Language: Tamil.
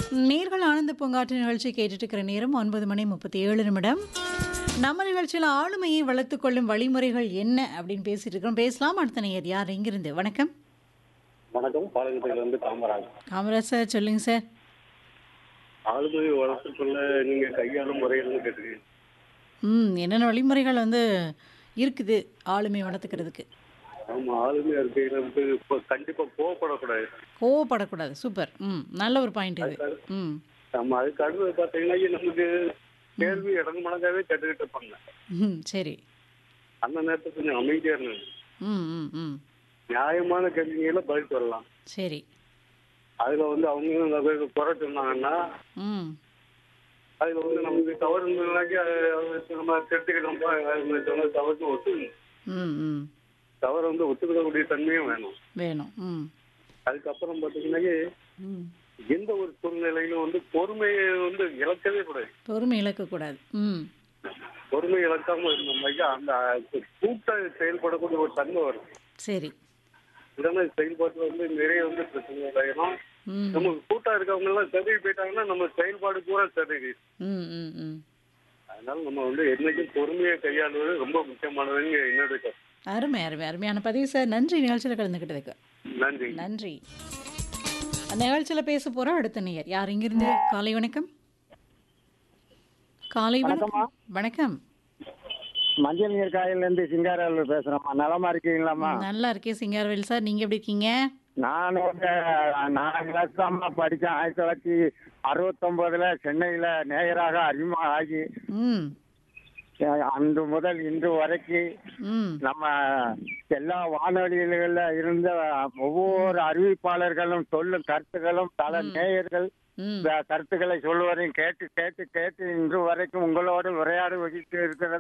நேர்கள் ஆனந்த பூங்காற்று நிகழ்ச்சி கேட்டுட்டு இருக்கிற நேரம் ஒன்பது மணி முப்பத்தி ஏழு நிமிடம் நம்ம நிகழ்ச்சியில் ஆளுமையை வளர்த்துக் கொள்ளும் வழிமுறைகள் என்ன அப்படின்னு பேசிட்டு இருக்கிறோம் பேசலாம் அடுத்த நேயர் யார் எங்கிருந்து வணக்கம் வணக்கம் பாலகத்தில் வந்து காமராஜ் காமராஜ் சார் சொல்லுங்க சார் ஆளுமை வளர்த்துக்குள்ள நீங்க கையாளும் முறைகள்னு கேட்டுருக்கீங்க ம் என்னென்ன வழிமுறைகள் வந்து இருக்குது ஆளுமை வளர்த்துக்கிறதுக்கு ஆமா ஆளுமை இருக்கையில வந்து இப்போ கண்டிப்பா கோவப்படக்கூடாது கோவப்படக்கூடாது சூப்பர் ம் நல்ல ஒரு பாயிண்ட் இது ம் நம்ம அதுக்கு அடுத்தது பார்த்தீங்கன்னா நமக்கு கேள்வி இடங்கு மடங்காவே கேட்டுக்கிட்டு இருப்பாங்க ம் சரி அந்த நேரத்துக்கு கொஞ்சம் அமைதியா இருந்தது ம் ம் ம் நியாயமான கேள்விகளை பதில் சொல்லலாம் சரி அதுல வந்து அவங்க குறை சொன்னாங்கன்னா ம் அதுல வந்து நமக்கு தவறு இருந்ததுனாக்கி அது நம்ம திருத்திக்கிட்டோம்ப்பா அவங்க சொன்ன தவறுக்கு ஒத்துக்கணும் ம் ம் தவறு வந்து ஒத்துக்கிடக்கூடிய தன்மையும் வேணும் வேணும் ம் அதுக்கப்புறம் பார்த்தீங்கன்னாக்கி ம் எந்த ஒரு சூழ்நிலையிலும் வந்து பொறுமையை வந்து இழக்கவே கூடாது பொறுமை இழக்கக்கூடாது ம் பொறுமை இழக்காம இருந்தோம்னாக்கா அந்த கூட்ட செயல்படக்கூடிய ஒரு தன்மை வரும் சரி இல்லைன்னா செயல்பாட்டு வந்து நிறைய வந்து பிரச்சனை ஆயிரும் ம் நமக்கு கூட்டா இருக்கவங்க எல்லாம் சதவி போயிட்டாங்கன்னா நம்ம செயல்பாடு பூரா சதவி ம் ம் ம் அதனால நம்ம வந்து என்னைக்கும் பொறுமையை கையாளுவது ரொம்ப முக்கியமானதுங்க என்னோட கருத்து. அருமை அருமை அருமையான பதிவு சார் நன்றி நிகழ்ச்சியில் கலந்துக்கிட்டதுக்கு நன்றி நன்றி அந்த நிகழ்ச்சியில் பேச போகிற அடுத்த நேயர் யார் இங்கிருந்து காலை வணக்கம் காலை வணக்கம் வணக்கம் மஞ்சள் நீர் காயில இருந்து சிங்காரவேலூர் பேசுறேம்மா நலமா இருக்கீங்களாம்மா நல்லா இருக்கேன் சிங்காரவேல் சார் நீங்கள் எப்படி இருக்கீங்க நான் வந்து நாலு கிளாஸ் தான்மா படித்தேன் ஆயிரத்தி தொள்ளாயிரத்தி அறுபத்தொம்போதுல சென்னையில நேயராக அறிமுகம் ஆகி ம் அஹ், அன்று முதல் இன்று வரைக்கும் ம் நம்ம எல்லா வானொலிகளில் இருந்த ஒவ்வொரு அறிவிப்பாளர்களும் சொல்லும் கருத்துகளும் பல நேயர்கள் ம் இந்த கருத்துக்களை சொல்லுவதையும் கேட்டு கேட்டு கேட்டு இன்று வரைக்கும் உங்களோடு உரையாடி வகித்து இருக்கிறது